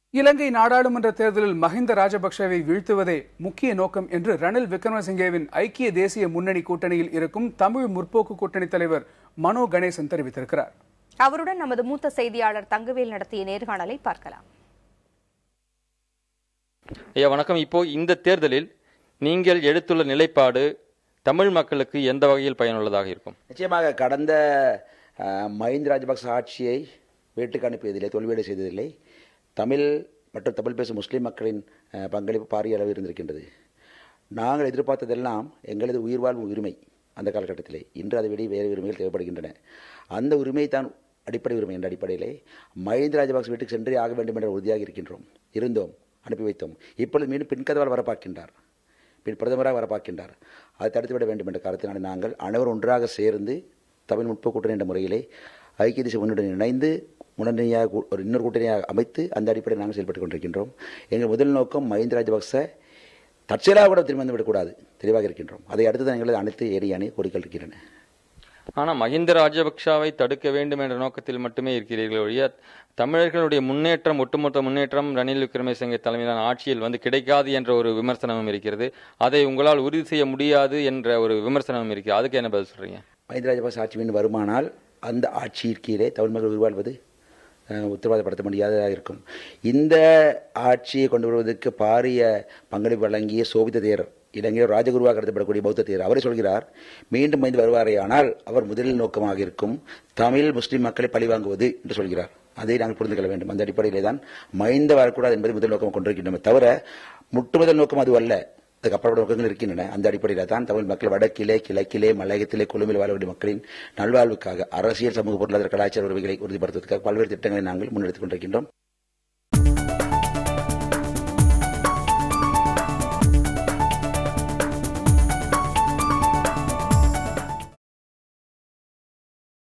இலங்கை நாடாளுமன்ற தேர்தலில் மஹிந்த ராஜபக்சவை வீழ்த்துவதே முக்கிய நோக்கம் என்று ரணில் விக்ரமசிங்கேவின் ஐக்கிய தேசிய முன்னணி கூட்டணியில் இருக்கும் தமிழ் முற்போக்கு கூட்டணி தலைவர் மனோ கணேசன் தெரிவித்திருக்கிறார் அவருடன் நமது மூத்த செய்தியாளர் தங்கவேல் நடத்திய நேர்காணலை பார்க்கலாம் ஐயா வணக்கம் இப்போ இந்த தேர்தலில் நீங்கள் எடுத்துள்ள நிலைப்பாடு தமிழ் மக்களுக்கு எந்த வகையில் பயனுள்ளதாக இருக்கும் நிச்சயமாக கடந்த அஹ், மஹிந்த ராஜபக்ச ஆட்சியை வீட்டுக்கு அனுப்பியதில்லை தோல்வியடை செய்ததில்லை தமிழ் மற்றும் தமிழ் பேசும் முஸ்லீம் மக்களின் அஹ், பங்களிப்பு பாரிய அளவு இருந்திருக்கின்றது நாங்கள் எதிர்பார்த்ததெல்லாம் எங்களது உயிர் வாழ்வு உரிமை அந்த காலகட்டத்திலே இன்று அதை விட வேறு உரிமைகள் தேவைப்படுகின்றன அந்த உரிமை தான் அடிப்படை உரிமை என்ற அடிப்படையிலே மஹிந்த ராஜபக்ச வீட்டுக்கு சென்றே ஆக வேண்டும் என்ற உறுதியாக இருக்கின்றோம் இருந்தோம் அனுப்பி வைத்தோம் இப்பொழுது மீண்டும் பின்கதவால் வர பார்க்கின்றார் பின் பிரதமராக வர பார்க்கின்றார் அதை தடுத்துவிட வேண்டும் என்ற காரணத்தினால் நாங்கள் அனைவரும் ஒன்றாக சேர்ந்து தமிழ் முற்போக்கு கூட்டணி என்ற முறையிலே ஐக்கிய தேசிய முன்னுடன் இணைந்து உடனடியாக கூ- ஒரு இன்னொரு கூட்டணியாக அமைத்து அந்த அடிப்படையில் நாங்கள் செயல்பட்டுக் கொண்டிருக்கின்றோம் எங்கள் முதல் நோக்கம் மஹிந்த ராஜபக்ச தற்செயலாக கூட திரும்பி வந்து விடக்கூடாது தெளிவாக இருக்கின்றோம் அதை அடுத்து தான் எங்களது அனைத்து ஏரி அணி கோரிக்கை இருக்கின்றன ஆனால் மஹிந்த ராஜபக்ஷவை தடுக்க வேண்டும் என்ற நோக்கத்தில் மட்டுமே இருக்கிறீர்கள் ஒழிய தமிழர்களுடைய முன்னேற்றம் ஒட்டுமொத்த முன்னேற்றம் ரணில் விக்ரமசிங்கே தலைமையிலான ஆட்சியில் வந்து கிடைக்காது என்ற ஒரு விமர்சனமும் இருக்கிறது அதை உங்களால் உறுதி செய்ய முடியாது என்ற ஒரு விமர்சனமும் இருக்கிறது அதுக்கு என்ன பதில் சொல்றீங்க மஹிந்த ராஜபக்ச ஆட்சி மீண்டும் வருமானால் அந்த ஆட்சியின் கீழே தமிழ் மக்கள் உருவாழ்வது அஹ், உத்தரவாதப்படுத்த முடியாததாக இருக்கும் இந்த ஆட்சியை கொண்டு வருவதற்கு பாரிய பங்களிப்பு வழங்கிய சோபித தேரர் இலங்கையில் ராஜகுருவாக கருதப்படக்கூடிய பௌத்த தேரர் அவரே சொல்கிறார் மீண்டும் மைந்து வருவாரேயானால் அவர் முதலில் நோக்கமாக இருக்கும் தமிழ் முஸ்லிம் மக்களை பழிவாங்குவது என்று சொல்கிறார் அதை நாங்கள் புரிந்து கொள்ள வேண்டும் அந்த அடிப்படையிலே தான் மைந்த வரக்கூடாது என்பதை முதல் நோக்கம் கொண்டிருக்கின்றோமே தவிர முட்டு முதல் நோக்கம் அது அல்ல அதுக்கு அப்புறப்பட்ட நோக்கங்கள் இருக்கின்றன அந்த அடிப்படையில் தான் தமிழ் மக்கள் வடக்கிலே கிழக்கிலே மலையகத்திலே கொழும்பில் வாழக்கூடிய மக்களின் நல்வாழ்வுக்காக அரசியல் சமூக பொருளாதார கலாச்சார உரிமைகளை உறுதிப்படுத்துவதற்காக பல்வேறு திட்டங்களை நாங்கள் முன்னெடுத்துக் கொண்டிருக்கின்றோம்